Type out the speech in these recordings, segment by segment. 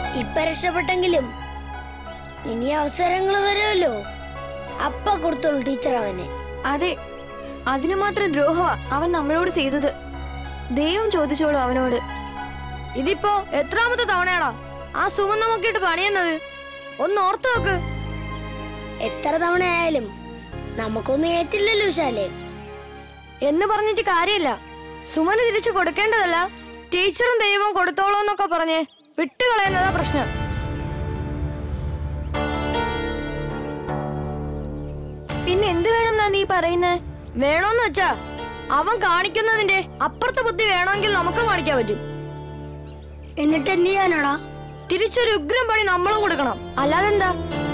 ഇപ്പൊ രക്ഷപ്പെട്ടെങ്കിലും ഇനി അവസരങ്ങൾ വരുമല്ലോ അപ്പ കൊടുത്തോളൂ ടീച്ചർ അവനെ അതെ അതിനു മാത്രം ദ്രോഹമാ അവൻ നമ്മളോട് ചെയ്തത് ദൈവം ചോദിച്ചോളൂ അവനോട് ഇതിപ്പോ എത്രാമത്തെ തവണയാടാ ആ സുമൻ നമുക്കിട്ട് പണിയുന്നത് ഒന്ന് ഓർത്തു നോക്ക് എത്ര തവണ ആയാലും നമുക്കൊന്നും ഏറ്റില്ലല്ലോ ശാലേ എന്ന് പറഞ്ഞിട്ട് കാര്യമില്ല സുമന് തിരിച്ചു കൊടുക്കേണ്ടതല്ല ടീച്ചറും ദൈവവും കൊടുത്തോളൂ എന്നൊക്കെ പറഞ്ഞ് വിട്ടുകളയുന്നതാ പ്രശ്നം പിന്നെ എന്ത് വേണം എന്നാ നീ പറയുന്നേ വേണോന്ന് വെച്ചാ അവൻ കാണിക്കുന്നതിന്റെ അപ്പുറത്തെ ബുദ്ധി വേണമെങ്കിൽ നമുക്കും കാണിക്കാൻ പറ്റും എന്നിട്ട് എന്ത് ചെയ്യാനാടാ തിരിച്ചൊരു ഉഗ്രം പണി നമ്മളും കൊടുക്കണം അല്ലാതെ എന്താ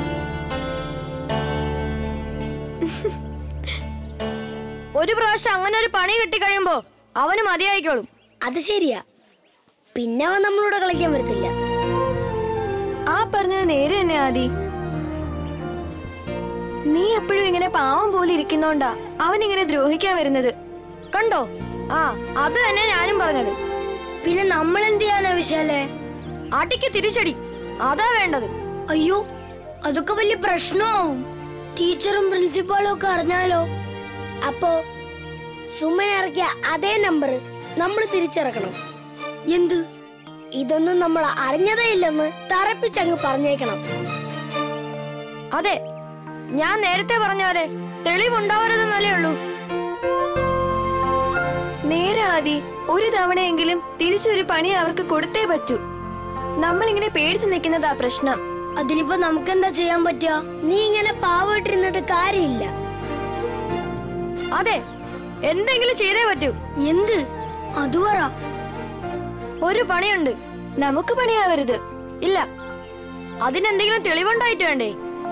ഒരു പ്രാവശ്യം അങ്ങനെ ഒരു പണി കിട്ടിക്കഴിയുമ്പോ അവന് മതിയായിക്കോളും അത് ശരിയാ പിന്നെ അവൻ നമ്മളോട് കളിക്കാൻ വരത്തില്ല ആ പറഞ്ഞത് നേരെ തന്നെ ആദി നീ എപ്പോഴും ഇങ്ങനെ പാവം പോലെ ഇരിക്കുന്നോണ്ടാ അവൻ ഇങ്ങനെ ദ്രോഹിക്കാൻ വരുന്നത് കണ്ടോ ആ അത് തന്നെ ഞാനും പറഞ്ഞത് പിന്നെ നമ്മൾ എന്ത് ചെയ്യാനാ വിശാലേ അടിക്ക് തിരിച്ചടി അതാ വേണ്ടത് അയ്യോ അതൊക്കെ വലിയ പ്രശ്നമാവും ടീച്ചറും പ്രിൻസിപ്പാളും ഒക്കെ അറിഞ്ഞാലോ അപ്പോ സുമൻ ഇറക്കിയ അതേ നമ്പർ നമ്മൾ തിരിച്ചിറക്കണം എന്ത് ഇതൊന്നും നമ്മൾ അറിഞ്ഞതേ ഇല്ലെന്ന് തറപ്പിച്ചങ്ങ് പറഞ്ഞേക്കണം അതെ ഞാൻ നേരത്തെ പറഞ്ഞ പോലെ തെളിവുണ്ടാവരുതെന്നല്ലേ ഉള്ളൂ നേരെ ആദി ഒരു തവണയെങ്കിലും തിരിച്ചൊരു പണി അവർക്ക് കൊടുത്തേ പറ്റൂ നമ്മൾ ഇങ്ങനെ പേടിച്ചു നിൽക്കുന്നതാ പ്രശ്നം അതിനിപ്പോ നമുക്കെന്താ ചെയ്യാൻ പറ്റുക നീ ഇങ്ങനെ പാവട്ടിരുന്നിട്ട് കാര്യമില്ല അതെ എന്തെങ്കിലും ചെയ്തേ പറ്റൂ എന്ത് അത് പറ ഒരു പണിയുണ്ട് നമുക്ക് പണിയാവരുത് ഇല്ല അതിനെന്തെങ്കിലും തെളിവുണ്ടായിട്ട് വേണ്ടേ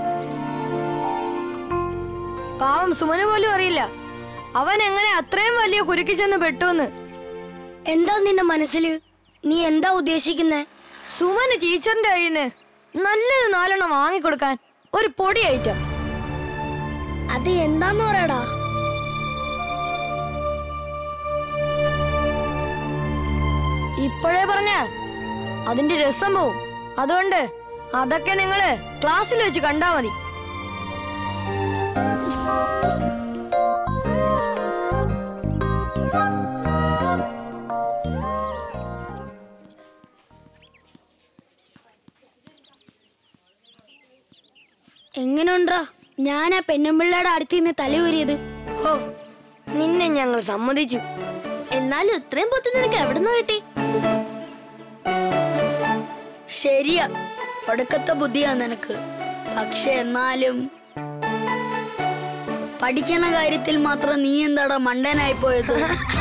പാവം സുമന് പോലും അറിയില്ല അവൻ എങ്ങനെ അത്രയും വലിയ കുരുക്കി ചെന്ന് പെട്ടുവെന്ന് എന്താ നിന്റെ മനസ്സില് നീ എന്താ ഉദ്ദേശിക്കുന്നേ സുമന് ടീച്ചറിന്റെ കയ്യിൽ നിന്ന് നല്ലത് നാലെണ്ണം വാങ്ങിക്കൊടുക്കാൻ ഒരു പൊടി ഐറ്റം അത് എന്താന്ന് പറയടാ ഇപ്പോഴേ പറഞ്ഞ അതിന്റെ രസം പോവും അതുകൊണ്ട് അതൊക്കെ നിങ്ങള് ക്ലാസ്സിൽ വെച്ച് കണ്ടാ മതി എങ്ങനെയുണ്ടാ ഞാൻ ആ പെണ്ണുമ്പിള്ളയുടെ അടുത്ത് നിന്ന് തലയൂരിയത് ഹോ നിന്നെ ഞങ്ങൾ സമ്മതിച്ചു എന്നാലും ഇത്രയും പൊത്ത് നിനക്ക് എവിടുന്ന് കിട്ടി ശരിയാ ഒടുക്കത്തെ ബുദ്ധിയാ നിനക്ക് പക്ഷെ എന്നാലും പഠിക്കണ കാര്യത്തിൽ മാത്രം നീ എന്താടാ മണ്ടനായി പോയത്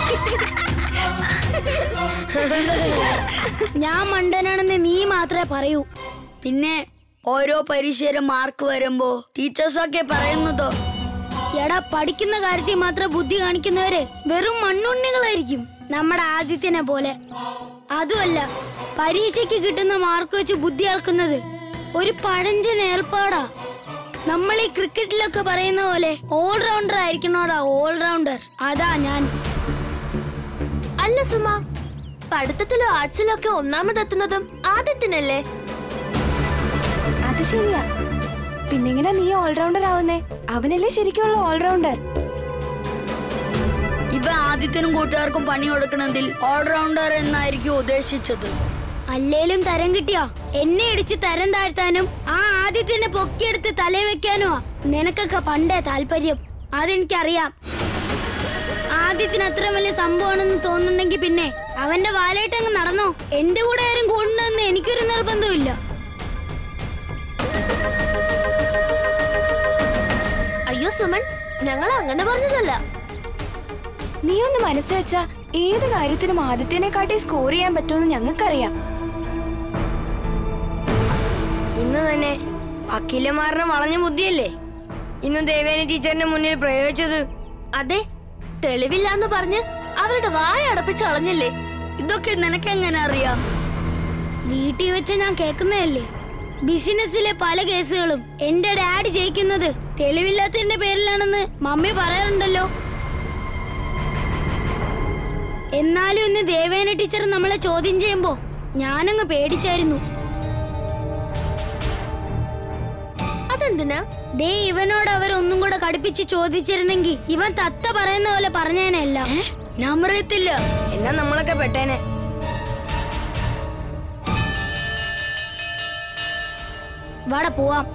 ഞാൻ മണ്ടനാണെന്ന് നീ മാത്രമേ പറയൂ പിന്നെ ഓരോ പരീക്ഷയിലും മാർക്ക് വരുമ്പോ ടീച്ചേഴ്സൊക്കെ പറയുന്നതോ എടാ പഠിക്കുന്ന കാര്യത്തിൽ മാത്രം ബുദ്ധി കാണിക്കുന്നവര് വെറും മണ്ണുണ്ണികളായിരിക്കും നമ്മുടെ ആദിത്യനെ പോലെ അതുമല്ല പരീക്ഷയ്ക്ക് കിട്ടുന്ന മാർക്ക് വെച്ച് ബുദ്ധി അളക്കുന്നത് ഒരു പഴഞ്ചൻ ഏർപ്പാടാ നമ്മൾ ഈ ക്രിക്കറ്റിലൊക്കെ പറയുന്ന പോലെ ഓൾറൗണ്ടർ ആയിരിക്കണോടാ ഓൾറൗണ്ടർ അതാ ഞാൻ അല്ല സുമ പഠിത്തത്തിലും ആർട്സിലും ഒക്കെ ഒന്നാമതെത്തുന്നതും ആദ്യത്തിനല്ലേ അത് ശരിയാ പിന്നെങ്ങനെ നീ ഓൾറൗണ്ടർ ആവുന്നേ അവനല്ലേ ശരിക്കുള്ള ഓൾറൗണ്ടർ ഇവ ആദിത്യനും കൂട്ടുകാർക്കും പണി കൊടുക്കണമെങ്കിൽ ഓൾറൗണ്ടർ എന്നായിരിക്കും ഉദ്ദേശിച്ചത് അല്ലേലും തരം കിട്ടിയോ എന്നെ ഇടിച്ച് തരം താഴ്ത്താനും ആ ആദ്യത്തിനെ പൊക്കിയെടുത്ത് തലേ വെക്കാനുമാ നിനക്കൊക്കെ പണ്ടേ താല്പര്യം അതെനിക്കറിയാം ആദ്യത്തിന് അത്ര വലിയ സംഭവമാണെന്ന് തോന്നുന്നുണ്ടെങ്കിൽ പിന്നെ അവന്റെ വാലായിട്ടങ്ങ് നടന്നോ എന്റെ കൂടെ ആരും കൂടുന്നെന്ന് എനിക്കൊരു നിർബന്ധമില്ല അയ്യോ സുമൻ ഞങ്ങൾ അങ്ങനെ പറഞ്ഞതല്ല നീ ഒന്ന് മനസ്സ് വെച്ചാ ഏത് കാര്യത്തിനും ആദിത്യനെക്കാട്ടി സ്കോർ ചെയ്യാൻ പറ്റുമെന്ന് ഞങ്ങൾക്കറിയാം ഇന്ന് തന്നെ വക്കീലന്മാരുടെ വളഞ്ഞ ബുദ്ധിയല്ലേ ഇന്ന് ദേവേനി ടീച്ചറിന്റെ മുന്നിൽ പ്രയോഗിച്ചത് അതെ തെളിവില്ലാന്ന് പറഞ്ഞ് അവരുടെ വായ അടപ്പിച്ച് കളഞ്ഞില്ലേ ഇതൊക്കെ നിനക്ക് എങ്ങനെ അറിയാം വീട്ടിൽ വെച്ച് ഞാൻ കേൾക്കുന്നതല്ലേ ബിസിനസ്സിലെ പല കേസുകളും എന്റെ ഡാഡി ജയിക്കുന്നത് തെളിവില്ലാത്തതിന്റെ പേരിലാണെന്ന് മമ്മി പറയാറുണ്ടല്ലോ എന്നാലും ഇന്ന് ദേവേന ടീച്ചർ നമ്മളെ ചോദ്യം ചെയ്യുമ്പോ ഞാനങ്ങ് പേടിച്ചായിരുന്നു അതെന്തിനാ ദേ ഇവനോട് അവർ ഒന്നും കൂടെ കടുപ്പിച്ച് ചോദിച്ചിരുന്നെങ്കിൽ ഇവൻ തത്ത പറയുന്ന പോലെ പറഞ്ഞേനല്ല ഞാൻ പറയത്തില്ല എന്നാ നമ്മളൊക്കെ പെട്ടേനെ വാട പോവാം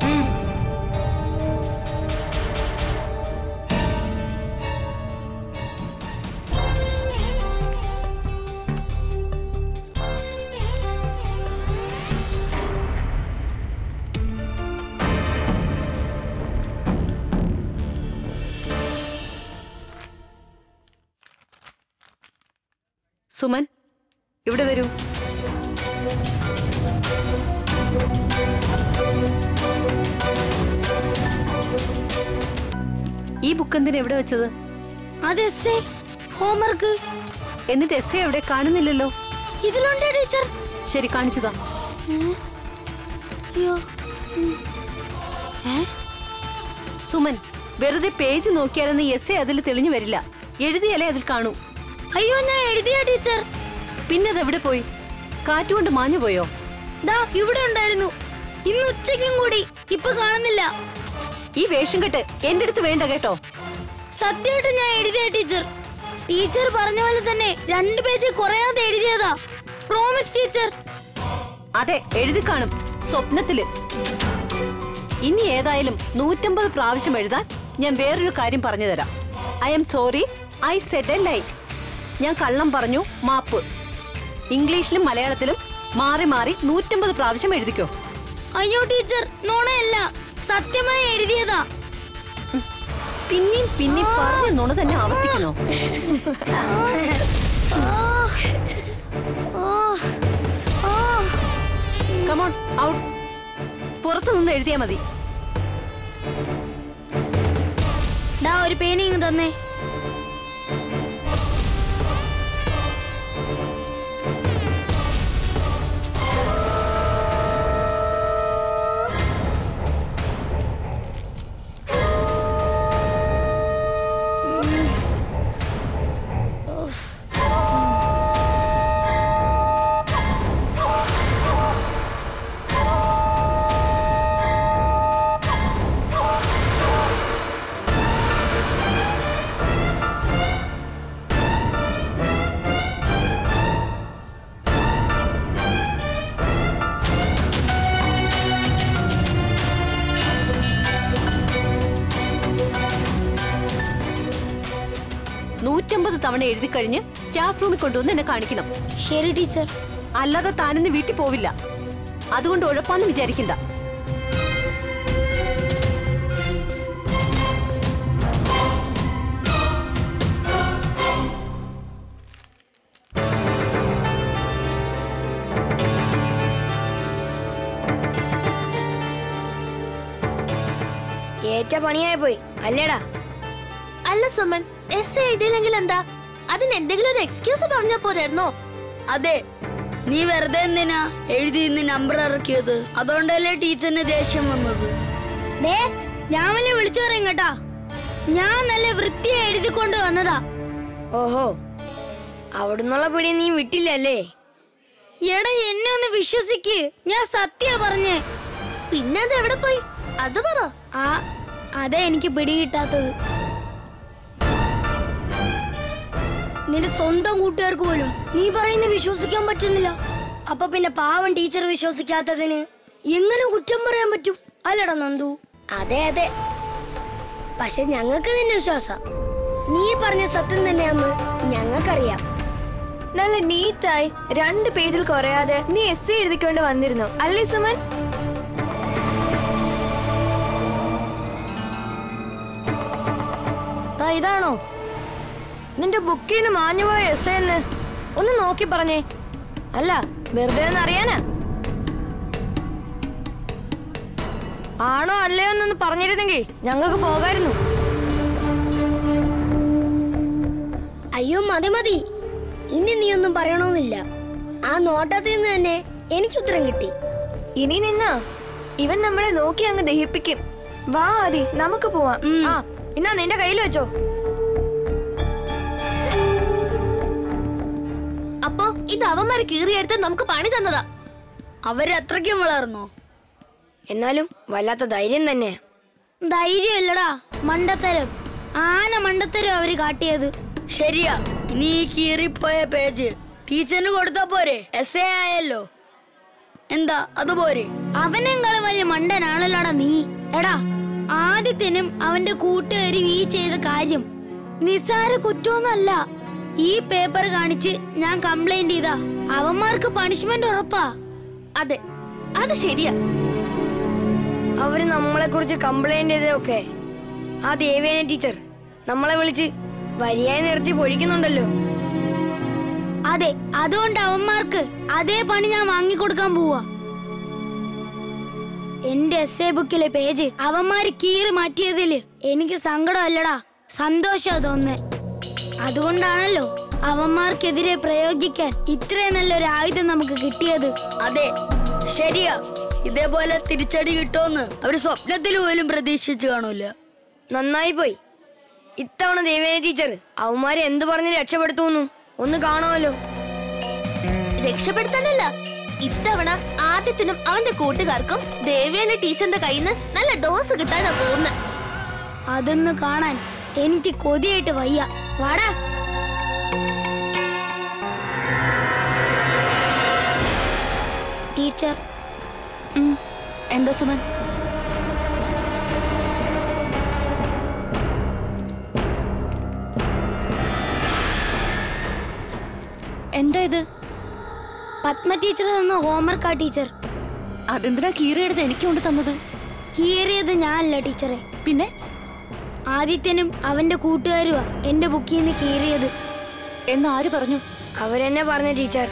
സുമൻ ഇവിടെ വരൂ ഈ ബുക്ക് എന്തിനാ എവിടെ വെച്ചത് അത് എസ് ഹോംവർക്ക് എന്നിട്ട് എസ് എ എവിടെ കാണുന്നില്ലല്ലോ ഇതിലുണ്ട് ടീച്ചർ ശരി കാണിച്ചതാ അയ്യോ സുമൻ വെറുതെ പേജ് നോക്കിയാലൊന്നും എസ് എ അതിൽ തെളിഞ്ഞു വരില്ല എഴുതിയാലേ അതിൽ കാണൂ അയ്യോ ഞാൻ എഴുതിയ ടീച്ചർ പിന്നെ അതെവിടെ പോയി കാറ്റുകൊണ്ട് മാഞ്ഞു പോയോ ദാ ഇവിടെ ഉണ്ടായിരുന്നു ഇന്ന് ഉച്ചയ്ക്കും കൂടി ഇപ്പൊ കാണുന്നില്ല ഈ വേഷം കെട്ട് എന്റെ അടുത്ത് വേണ്ട കേട്ടോ സത്യമായിട്ട് ഞാൻ എഴുതിയ ടീച്ചർ ടീച്ചർ പറഞ്ഞ പോലെ തന്നെ രണ്ട് പേജ് കുറയാതെ എഴുതിയതാ പ്രോമിസ് ടീച്ചർ അതെ എഴുതി കാണും സ്വപ്നത്തില് ഇനി ഏതായാലും നൂറ്റമ്പത് പ്രാവശ്യം എഴുതാൻ ഞാൻ വേറൊരു കാര്യം പറഞ്ഞു തരാം I'm sorry I said a lie ഞാൻ കള്ളം പറഞ്ഞു മാപ്പ് ഇംഗ്ലീഷിലും മലയാളത്തിലും മാറി മാറി നൂറ്റമ്പത് പ്രാവശ്യം എഴുതിക്കോ അയ്യോ ടീച്ചർ നോണയല്ല സത്യമായി എഴുതിയതാ പിന്നെയും പിന്നെ പറഞ്ഞ നുണ തന്നെ ആവർത്തിക്കുന്നോ കമോൺ ഔട്ട് പുറത്തു നിന്ന് എഴുതിയാ മതി ഡാ ഒരു പേനിങ് തന്നേ നൂറ്റമ്പത് തവണ എഴുതി കഴിഞ്ഞ് സ്റ്റാഫ് റൂമിൽ കൊണ്ടുവന്ന് എന്നെ കാണിക്കണം ശരി ടീച്ചർ അല്ലാതെ താനിന്ന് വീട്ടിൽ പോവില്ല അതുകൊണ്ട് ഉഴപ്പാന്ന് വിചാരിക്കണ്ട ഏറ്റ പണിയായി പോയി അല്ലേടാ അല്ല സുമൻ എസ് എഴുതിയില്ലെങ്കിൽ എന്താ അതിന് എന്തെങ്കിലും ഒരു എക്സ്ക്യൂസ് പറഞ്ഞാ പോരായിരുന്നോ അതെ നീ വെറുതെ എന്തിനാ എഴുതി ഇന്ന് നമ്പർ ഇറക്കിയത് അതുകൊണ്ടല്ലേ ടീച്ചറിന് ദേഷ്യം വന്നത് ദേ ഞാൻ വലിയ വിളിച്ചു പറയും കേട്ടാ ഞാൻ നല്ല വൃത്തിയായി എഴുതിക്കൊണ്ട് വന്നതാ ഓഹോ അവിടുന്നുള്ള പിടി നീ വിട്ടില്ലല്ലേ എടാ എന്നെ ഒന്ന് വിശ്വസിക്ക് ഞാൻ സത്യ പറഞ്ഞേ പിന്നെ അത് എവിടെ പോയി അത് പറ ആ അതെ എനിക്ക് പിടികിട്ടാത്തത് നിന്റെ സ്വന്തം കൂട്ടുകാർക്ക് പോലും നീ പറയുന്ന വിശ്വസിക്കാൻ പറ്റുന്നില്ല അപ്പൊ പിന്നെ പാവം ടീച്ചർ വിശ്വസിക്കാത്തതിന് എങ്ങനെ കുറ്റം പറയാൻ പറ്റും അല്ലടാ നന്ദു അതെ അതെ പക്ഷെ ഞങ്ങൾക്ക് നിന്നെ വിശ്വാസം നീ പറഞ്ഞ സത്യം തന്നെയാന്ന് ഞങ്ങൾക്കറിയാം നല്ല നീറ്റായി രണ്ട് പേജിൽ കുറയാതെ നീ എസ് എഴുതിക്കൊണ്ട് വന്നിരുന്നു അല്ലേ സുമൻ ദാ ഇതാണോ നിന്റെ ബുക്കിൽ നിന്ന് മാഞ്ഞുപോയ എസ് എന്ന് ഒന്ന് നോക്കി പറഞ്ഞേ അല്ല വെറുതെ ഒന്ന് അറിയാനാ ആണോ അല്ലയോ എന്നൊന്ന് പറഞ്ഞിരുന്നെങ്കിൽ ഞങ്ങൾക്ക് പോകായിരുന്നു അയ്യോ മതി മതി ഇനി നീ ഒന്നും പറയണമെന്നില്ല ആ നോട്ടത്തിൽ നിന്ന് തന്നെ എനിക്ക് ഉത്തരം കിട്ടി ഇനി നിന്നാ ഇവൻ നമ്മളെ നോക്കി അങ്ങ് ദഹിപ്പിക്കും വാ ആദി നമുക്ക് പോവാം ആ എന്നാ നിന്റെ കയ്യിൽ വെച്ചോ അപ്പോ ഇത് അവന്മാര് കീറിയെടുത്ത് നമുക്ക് പണി തന്നതാ അവരത്രയ്ക്കും വളർന്നോ എന്നാലും വല്ലാത്ത ധൈര്യം തന്നെ ധൈര്യമില്ലടാ മണ്ടത്തരം ആന മണ്ടത്തരം അവര് കാട്ടിയത് ശരിയാ ഇനി ഈ കീറിപ്പോയ പേജ് ടീച്ചറിന് കൊടുത്താ പോരെ എസ് എ ആയല്ലോ എന്താ അതുപോരെ അവനെങ്കളും വലിയ മണ്ടനാണല്ലോടാ നീ എടാ ആദ്യത്തിനും അവന്റെ കൂട്ടുകാരും ഈ ചെയ്ത കാര്യം നിസ്സാര കുറ്റമൊന്നല്ല ഈ പേപ്പർ കാണിച്ച് ഞാൻ കംപ്ലൈന്റ് ചെയ്താ അവന്മാർക്ക് പണിഷ്മെന്റ് ഉറപ്പാ അതെ അത് ശരിയാ അവര് നമ്മളെ കുറിച്ച് കംപ്ലൈന്റ് ചെയ്തതൊക്കെ ആ ദേവേന ടീച്ചർ നമ്മളെ വിളിച്ച് വരിയായി നിർത്തി പൊഴിക്കുന്നുണ്ടല്ലോ അതെ അതുകൊണ്ട് അവന്മാർക്ക് അതേ പണി ഞാൻ വാങ്ങിക്കൊടുക്കാൻ പോവാ എന്റെ എസ് എ ബുക്കിലെ പേജ് അവന്മാര് കീറി മാറ്റിയതില് എനിക്ക് സങ്കടമല്ലടാ സന്തോഷാ തോന്നുന്നേ അതുകൊണ്ടാണല്ലോ അവന്മാർക്കെതിരെ പ്രയോഗിക്കാൻ ഇത്രയും നല്ലൊരു ആയുധം നമുക്ക് കിട്ടിയത് അതെ ശരിയാ ഇതേപോലെ തിരിച്ചടി കിട്ടുമെന്ന് അവര് സ്വപ്നത്തിൽ പോലും പ്രതീക്ഷിച്ചു കാണൂല നന്നായി പോയി ഇത്തവണ ദേവേന ടീച്ചർ അവന്മാരെ എന്തു പറഞ്ഞ് രക്ഷപ്പെടുത്തുന്നു ഒന്ന് കാണുമല്ലോ രക്ഷപ്പെടുത്താനല്ല ഇത്തവണ ആദ്യത്തിനും അവന്റെ കൂട്ടുകാർക്കും ദേവേന ടീച്ചറിന്റെ കയ്യിൽ നിന്ന് നല്ല ഡോസ് കിട്ടാനാ പോകുന്നത് അതൊന്ന് കാണാൻ എനിക്ക് കൊതിയായിട്ട് വയ്യ വാടാ ടീച്ചർ എന്താ സുമൻ എന്താ ഇത് പത്മ ടീച്ചർ തന്ന ഹോംവർക്കാ ടീച്ചർ അതെന്തിനാ കീറിയെടുത്ത് എനിക്ക് കൊണ്ട് തന്നത് കീറിയത് ഞാനല്ല ടീച്ചറെ പിന്നെ ആദിത്യനും അവന്റെ കൂട്ടുകാരുമാ എന്റെ ബുക്കിൽ നിന്ന് കീറിയത് എന്ന് ആര് പറഞ്ഞു അവരെന്നെ പറഞ്ഞ ടീച്ചർ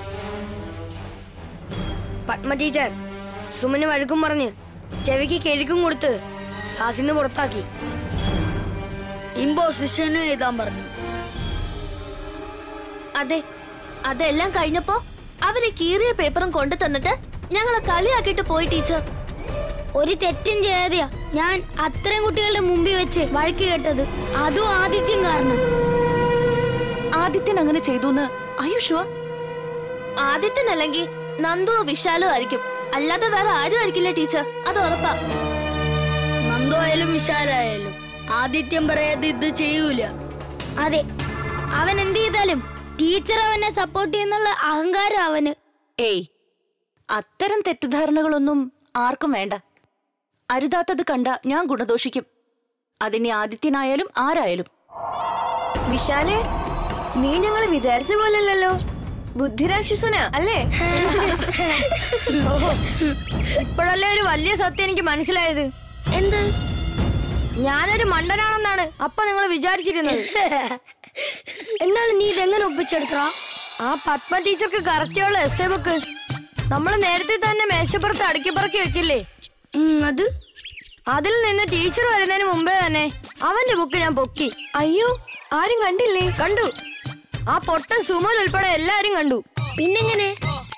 പത്മ ടീച്ചർ സുമന് വഴക്കും പറഞ്ഞ് ചെവിക്ക് കിഴക്കും കൊടുത്ത് ക്ലാസ്സിൽ നിന്ന് പുറത്താക്കി ഇമ്പോസിഷനും എഴുതാൻ പറഞ്ഞു അതെ അതെല്ലാം കഴിഞ്ഞപ്പോ അവര് കീറിയ പേപ്പറും കൊണ്ടു തന്നിട്ട് ഞങ്ങളെ കളിയാക്കിയിട്ട് പോയി ടീച്ചർ ഒരു തെറ്റും ചെയ്യാതെയാ ഞാൻ അത്രയും കുട്ടികളുടെ മുമ്പിൽ വെച്ച് വഴക്ക് കേട്ടത് അതും ആദിത്യം കാരണം ആദിത്യൻ അങ്ങനെ ചെയ്തു എന്ന് ആയുഷ്വ ആദ്യത്തിനല്ലെങ്കിൽ നന്ദുവോ വിശാലോ ആയിരിക്കും അല്ലാതെ വേറെ ആരും ആയിരിക്കില്ല ടീച്ചർ അത് ഉറപ്പാ നന്ദു ആയാലും വിശാലായാലും ആദിത്യം പറയാതെ ഇത് ചെയ്യൂല അതെ അവൻ എന്ത് ചെയ്താലും ടീച്ചർ അവനെ സപ്പോർട്ട് ചെയ്യുന്നുള്ള അഹങ്കാരം അവന് ഏയ് അത്തരം തെറ്റിദ്ധാരണകളൊന്നും ആർക്കും വേണ്ട അരുതാത്തത് കണ്ട ഞാൻ ഗുണദോഷിക്കും അതിനി ആദിത്യനായാലും ആരായാലും വിശാലെ നീ ഞങ്ങൾ വിചാരിച്ച പോലല്ലോ ബുദ്ധിരാക്ഷസനാ അല്ലേ ഇപ്പോഴല്ലേ ഒരു വലിയ സത്യം എനിക്ക് മനസ്സിലായത് എന്ത് ഞാനൊരു മണ്ടനാണെന്നാണ് അപ്പൊ നിങ്ങൾ വിചാരിച്ചിരുന്നത് എന്നാലും നീ ഇതെങ്ങനെ ഒപ്പിച്ചെടുത്തറാ ആ പത്മ ടീച്ചർക്ക് കറക്റ്റുള്ള എസ് എ ബുക്ക് നമ്മൾ നേരത്തെ തന്നെ മേശപ്പുറത്ത് അടുക്കി പറക്കി വെക്കില്ലേ അത് അതിൽ നിന്ന് ടീച്ചർ വരുന്നതിന് മുമ്പേ തന്നെ അവന്റെ ബുക്ക് ഞാൻ പൊക്കി അയ്യോ ആരും കണ്ടില്ലേ കണ്ടു ആ പൊട്ടൻ സുമൻ ഉൾപ്പെടെ എല്ലാരും കണ്ടു പിന്നെങ്ങനെ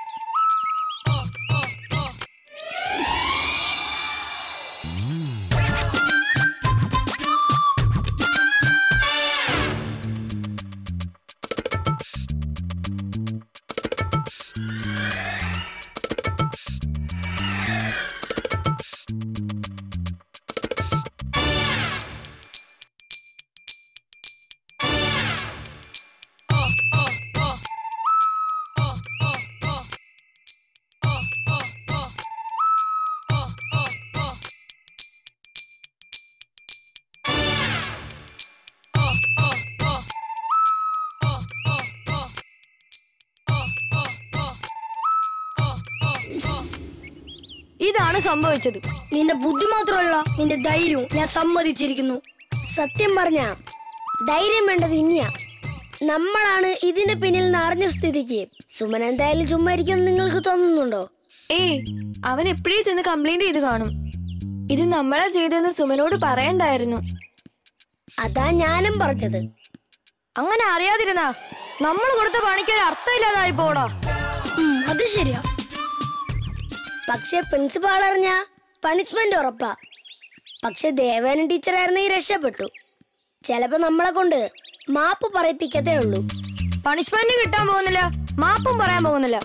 ഇതാണ് സംഭവിച്ചത് നിന്റെ ബുദ്ധി മാത്രമല്ല നിന്റെ ധൈര്യവും ഞാൻ സമ്മതിച്ചിരിക്കുന്നു സത്യം പറഞ്ഞ ധൈര്യം വേണ്ടത് ഇനിയാ നമ്മളാണ് ഇതിന്റെ പിന്നിൽ നിന്ന് അറിഞ്ഞ സ്ഥിതിക്ക് സുമൻ എന്തായാലും ചുമ്മാ ഇരിക്കുമെന്ന് നിങ്ങൾക്ക് തോന്നുന്നുണ്ടോ ഏയ് അവൻ എപ്പോഴേ ചെന്ന് കംപ്ലൈന്റ് ചെയ്ത് കാണും ഇത് നമ്മളാ ചെയ്തതെന്ന് സുമനോട് പറയണ്ടായിരുന്നു അതാ ഞാനും പറഞ്ഞത് അങ്ങനെ അറിയാതിരുന്ന നമ്മൾ കൊടുത്ത പണിക്ക് ഒരു അർത്ഥമില്ലാതായി പോടാ അത് ശരിയാ പക്ഷെ പ്രിൻസിപ്പാൾ അറിഞ്ഞ പണിഷ്മെന്റ് ഉറപ്പാ പക്ഷെ ദേവാനൻ ടീച്ചറായിരുന്നെങ്കിൽ രക്ഷപ്പെട്ടു ചിലപ്പോ നമ്മളെ കൊണ്ട് മാപ്പ് പറയിപ്പിക്കത്തേ ഉള്ളൂ പണിഷ്മെന്റ് കിട്ടാൻ പോകുന്നില്ല മാപ്പും പറയാൻ പോകുന്നില്ല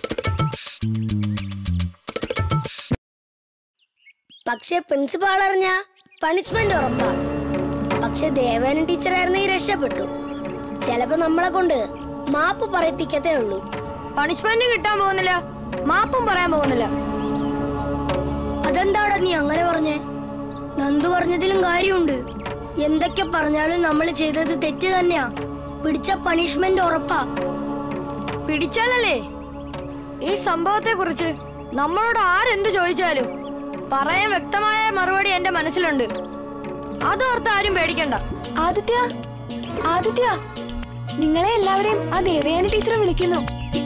പക്ഷെ പ്രിൻസിപ്പാൾ അറിഞ്ഞ പണിഷ്മെന്റ് ഉറപ്പാ പക്ഷെ ദേവേന ടീച്ചറായിരുന്നെങ്കിൽ രക്ഷപ്പെട്ടു ചിലപ്പോ നമ്മളെ കൊണ്ട് മാപ്പ് പറയിപ്പിക്കത്തേ ഉള്ളൂ പണിഷ്മെന്റ് കിട്ടാൻ പോകുന്നില്ല മാപ്പും പറയാൻ പോകുന്നില്ല അതെന്താടാ നീ അങ്ങനെ പറഞ്ഞേ നന്ദു പറഞ്ഞതിലും കാര്യമുണ്ട് എന്തൊക്കെ പറഞ്ഞാലും നമ്മൾ ചെയ്തത് തെറ്റ് തന്നെയാ പിടിച്ച പണിഷ്മെന്റ് ഉറപ്പാ പിടിച്ചാലല്ലേ ഈ സംഭവത്തെ കുറിച്ച് നമ്മളോട് ആരെന്ത് ചോദിച്ചാലും പറയാൻ വ്യക്തമായ മറുപടി എന്റെ മനസ്സിലുണ്ട് അതോർത്ത് ആരും പേടിക്കണ്ട ആദിത്യ ആദിത്യ നിങ്ങളെ എല്ലാവരെയും ആ ദേവയാനി ടീച്ചറെ വിളിക്കുന്നു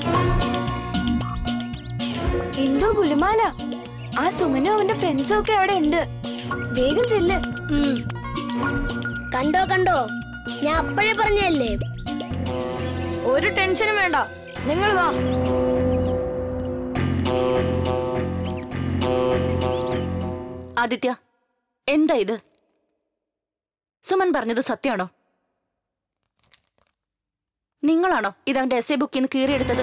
എന്തോ ഗുലുമാല ആ സുമനും അവന്റെ ഫ്രണ്ട്സും ഒക്കെ അവിടെ ഉണ്ട് വേഗം ചെല്ല് ഉം. കണ്ടോ കണ്ടോ ഞാൻ അപ്പോഴേ പറഞ്ഞല്ലേ ഒരു ടെൻഷനും വേണ്ട നിങ്ങൾ വാ ആദിത്യ എന്താ ഇത് സുമൻ പറഞ്ഞത് സത്യമാണോ നിങ്ങളാണോ ഇത് അവന്റെ എസ് എ ബുക്കിൽ നിന്ന് കീറിയെടുത്തത്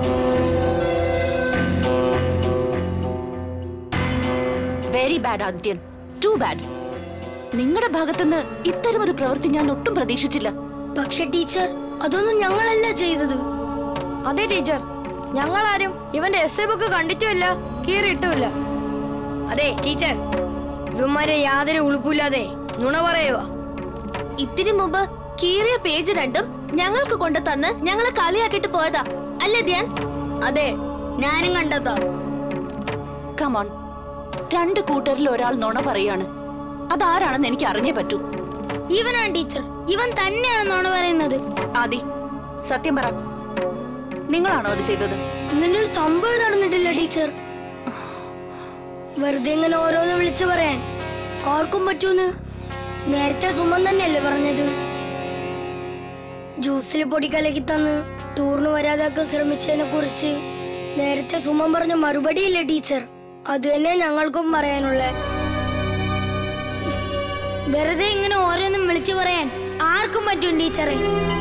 very bad Adithyan too bad നിങ്ങളുടെ ഭാഗത്തുനിന്ന് ഇത്തരമൊരു പ്രവൃത്തി ഞാൻ ഒട്ടും പ്രതീക്ഷിച്ചില്ല പക്ഷെ ടീച്ചർ അതൊന്നും ഞങ്ങളല്ല ചെയ്തത് അതെ ടീച്ചർ ഞങ്ങളാരും ഇവന്റെ എസ് എ ബുക്ക് കണ്ടിട്ടുമില്ല കീറിയിട്ടുമില്ല അതെ ടീച്ചർ ഇവന്മാരെ യാതൊരു ഉളുപ്പില്ലാതെ നുണ പറയുക ഇത്തിരി മുമ്പ് കീറിയ പേജ് രണ്ടും ഞങ്ങൾക്ക് കൊണ്ടു തന്ന് ഞങ്ങളെ കളിയാക്കിട്ട് പോയതാ അല്ലേ ധ്യാൻ അതെ ഞാനും കണ്ടെത്താ കമോൺ രണ്ട് കൂട്ടരിൽ ഒരാൾ നുണ പറയാണ് അതാരാണെന്ന് എനിക്ക് അറിഞ്ഞേ പറ്റൂ ഇവനാണ് ടീച്ചർ ഇവൻ തന്നെയാണ് നോണ പറയുന്നത് ആദി സത്യം പറ നിങ്ങളാണോ അത് ചെയ്തത് ഇങ്ങനെ ഒരു സംഭവം നടന്നിട്ടില്ല ടീച്ചർ വെറുതെ ഇങ്ങനെ ഓരോന്ന് വിളിച്ചു പറയാൻ ആർക്കും പറ്റൂന്ന് നേരത്തെ സുമൻ തന്നെയല്ലേ പറഞ്ഞത് ജ്യൂസിൽ പൊടി കലക്കി തന്ന് ടൂറിന് വരാതാക്കാൻ ശ്രമിച്ചതിനെ കുറിച്ച് നേരത്തെ സുമൻ പറഞ്ഞ മറുപടിയില്ലേ ടീച്ചർ അത് തന്നെ ഞങ്ങൾക്കും പറയാനുള്ള വെറുതെ ഇങ്ങനെ ഓരോന്നും വിളിച്ചു പറയാൻ ആർക്കും പറ്റും ടീച്ചറെ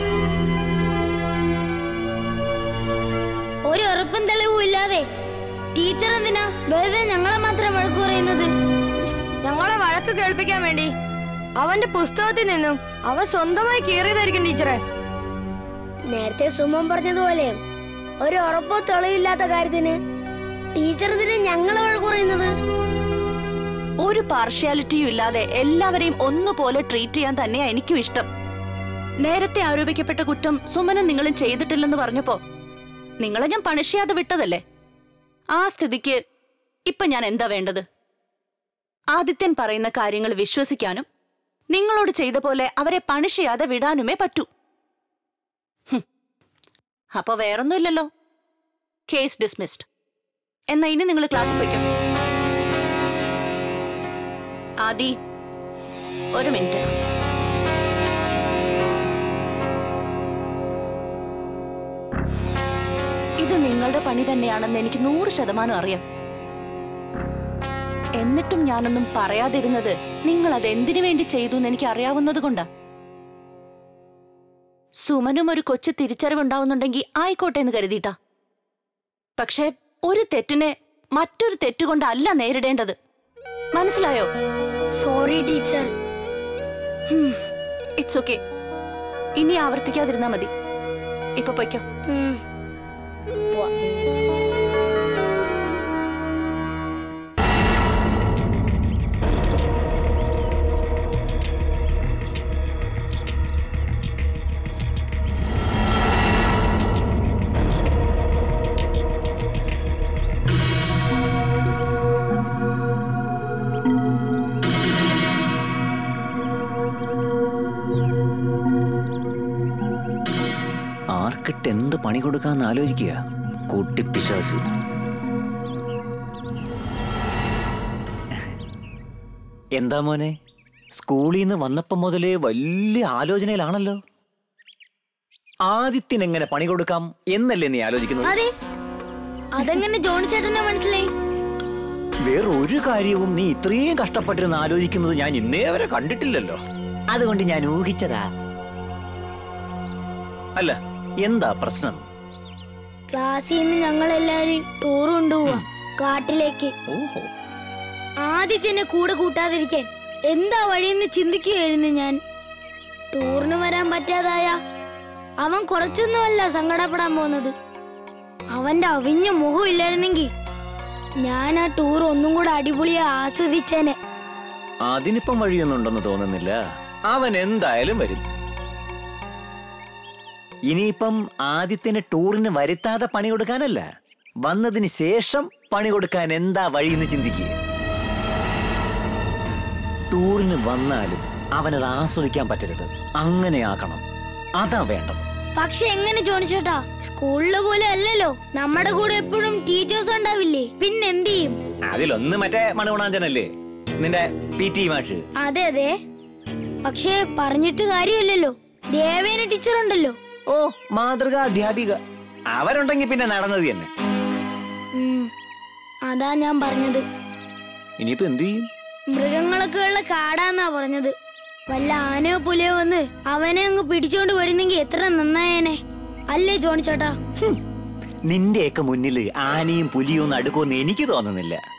ഒരു ഉറപ്പും തെളിവും ഇല്ലാതെ ടീച്ചർ എന്തിനാ വെറുതെ ഞങ്ങളെ മാത്രം വഴക്ക് പറയുന്നത് ഞങ്ങളെ വഴക്ക് കേൾപ്പിക്കാൻ വേണ്ടി അവന്റെ പുസ്തകത്തിൽ നിന്നും അവൻ സ്വന്തമായി കീറിയതായിരിക്കും ടീച്ചറെ നേരത്തെ സുമൻ പറഞ്ഞതുപോലെ ഒരു ഉറപ്പോ തെളിവില്ലാത്ത കാര്യത്തിന് ടീച്ചർ എന്തിനാ ഞങ്ങളെ വഴക്ക് പറയുന്നത് ഒരു പാർഷ്യാലിറ്റിയും ഇല്ലാതെ എല്ലാവരെയും ഒന്നുപോലെ ട്രീറ്റ് ചെയ്യാൻ തന്നെയാ എനിക്കും ഇഷ്ടം നേരത്തെ ആരോപിക്കപ്പെട്ട കുറ്റം സുമനും നിങ്ങളും ചെയ്തിട്ടില്ലെന്ന് പറഞ്ഞപ്പോ നിങ്ങളെ ഞാൻ പണിഷ് ചെയ്യാതെ വിട്ടതല്ലേ ആ സ്ഥിതിക്ക് ഇപ്പൊ ഞാൻ എന്താ വേണ്ടത് ആദിത്യൻ പറയുന്ന കാര്യങ്ങൾ വിശ്വസിക്കാനും നിങ്ങളോട് ചെയ്ത പോലെ അവരെ പണിഷ് ചെയ്യാതെ വിടാനുമേ പറ്റൂ ഹും. അപ്പൊ വേറൊന്നുമില്ലല്ലോ കേസ് ഡിസ്മിസ്ഡ് എന്നാ ഇനി നിങ്ങൾ ക്ലാസ്സിൽ പോയിക്കോ ആദി ഒരു മിനിറ്റ് ഇത് നിങ്ങളുടെ പണി തന്നെയാണെന്ന് എനിക്ക് നൂറ് ശതമാനം അറിയാം എന്നിട്ടും ഞാനൊന്നും പറയാതിരുന്നത് നിങ്ങൾ അത് എന്തിനു വേണ്ടി ചെയ്തു എന്ന് എനിക്ക് അറിയാവുന്നത് കൊണ്ടാ സുമനും ഒരു കൊച്ചു തിരിച്ചറിവുണ്ടാവുന്നുണ്ടെങ്കിൽ ആയിക്കോട്ടെ എന്ന് കരുതിയിട്ടാ പക്ഷേ ഒരു തെറ്റിനെ മറ്റൊരു തെറ്റുകൊണ്ടല്ല നേരിടേണ്ടത് മനസ്സിലായോ സോറി ടീച്ചർ ഇറ്റ്സ് ഓക്കെ ഇനി ആവർത്തിക്കാതിരുന്നാ മതി ഇപ്പൊ പൊയ്ക്കോ ആർക്കിട്ട് എന്ത് പണി കൊടുക്കാന്ന് ആലോചിക്കുക കൂട്ടിപ്പിശാസ് എന്താ മോനെ സ്കൂളിൽ നിന്ന് വന്നപ്പം മുതലേ വലിയ ആലോചനയിലാണല്ലോ ആദിത്യന് എങ്ങനെ പണി കൊടുക്കാം എന്നല്ലേ നീ ആലോചിക്കുന്നത് അതെ അതെങ്ങനെ ജോണി ചേട്ടനെ മനസ്സിലായി വേറെ ഒരു കാര്യവും നീ ഇത്രയും കഷ്ടപ്പെട്ടിരുന്ന് ആലോചിക്കുന്നത് ഞാൻ ഇന്നേ വരെ കണ്ടിട്ടില്ലല്ലോ അതുകൊണ്ട് ഞാൻ ഊഹിച്ചതാ അല്ല എന്താ പ്രശ്നം ക്ലാസ്സിൽ നിന്ന് ഞങ്ങൾ എല്ലാവരും ടൂർ കൊണ്ടുപോവാ കാട്ടിലേക്ക് ഓഹോ ആദിത്യനെ കൂടെ കൂട്ടാതിരിക്കാൻ എന്താ വഴിയെന്ന് ചിന്തിക്കുകയായിരുന്നു ഞാൻ ടൂറിന് വരാൻ പറ്റാതായ അവൻ കുറച്ചൊന്നുമല്ല സങ്കടപ്പെടാൻ പോകുന്നത് അവന്റെ അവിഞ്ഞ മുഖം ഇല്ലായിരുന്നെങ്കിൽ ഞാൻ ആ ടൂർ ഒന്നും കൂടെ അടിപൊളിയെ ആസ്വദിച്ചേനെ അതിനിപ്പം വഴിയൊന്നും ഉണ്ടെന്ന് തോന്നുന്നില്ല അവൻ എന്തായാലും വരും ഇനിയിപ്പം ആദിത്യന് ടൂറിന് വരുത്താതെ പണി കൊടുക്കാനല്ല വന്നതിന് ശേഷം പണി കൊടുക്കാൻ എന്താ വഴിയെന്ന് ചിന്തിക്കുക ടൂറിന് വന്നാലും അവനത് ആസ്വദിക്കാൻ പറ്റരുത് അങ്ങനെ ആക്കണം അതാ വേണ്ടത് പക്ഷെ എങ്ങനെ ചോണിച്ചേട്ടാ സ്കൂളിലെ പോലെ അല്ലല്ലോ നമ്മുടെ കൂടെ എപ്പോഴും ടീച്ചേഴ്സ് ഉണ്ടാവില്ലേ പിന്നെ എന്ത് ചെയ്യും അതിലൊന്ന് മറ്റേ മണഗുണാഞ്ചനല്ലേ നിന്റെ പി ടി മാഷ് അതെ അതെ പക്ഷേ പറഞ്ഞിട്ട് കാര്യമില്ലല്ലോ ദേവേന ടീച്ചർ ഉണ്ടല്ലോ ഓ മാതൃകാ അധ്യാപിക അവരുണ്ടെങ്കിൽ പിന്നെ നടന്നത് തന്നെ ഉം, അതാ ഞാൻ പറഞ്ഞത് ഇനിയിപ്പോ എന്ത് ചെയ്യും മൃഗങ്ങളൊക്കെ ഉള്ള കാടാന്നാ പറഞ്ഞത് വല്ല ആനയോ പുലിയോ വന്ന് അവനെ അങ്ങ് പിടിച്ചോണ്ട് വരുന്നെങ്കിൽ എത്ര നന്നായേനെ അല്ലേ ജോണിച്ചേട്ടാ ഹും, നിന്റെയൊക്കെ മുന്നിൽ ആനയും പുലിയും ഒന്നും അടുക്കുമെന്ന് എനിക്ക് തോന്നുന്നില്ല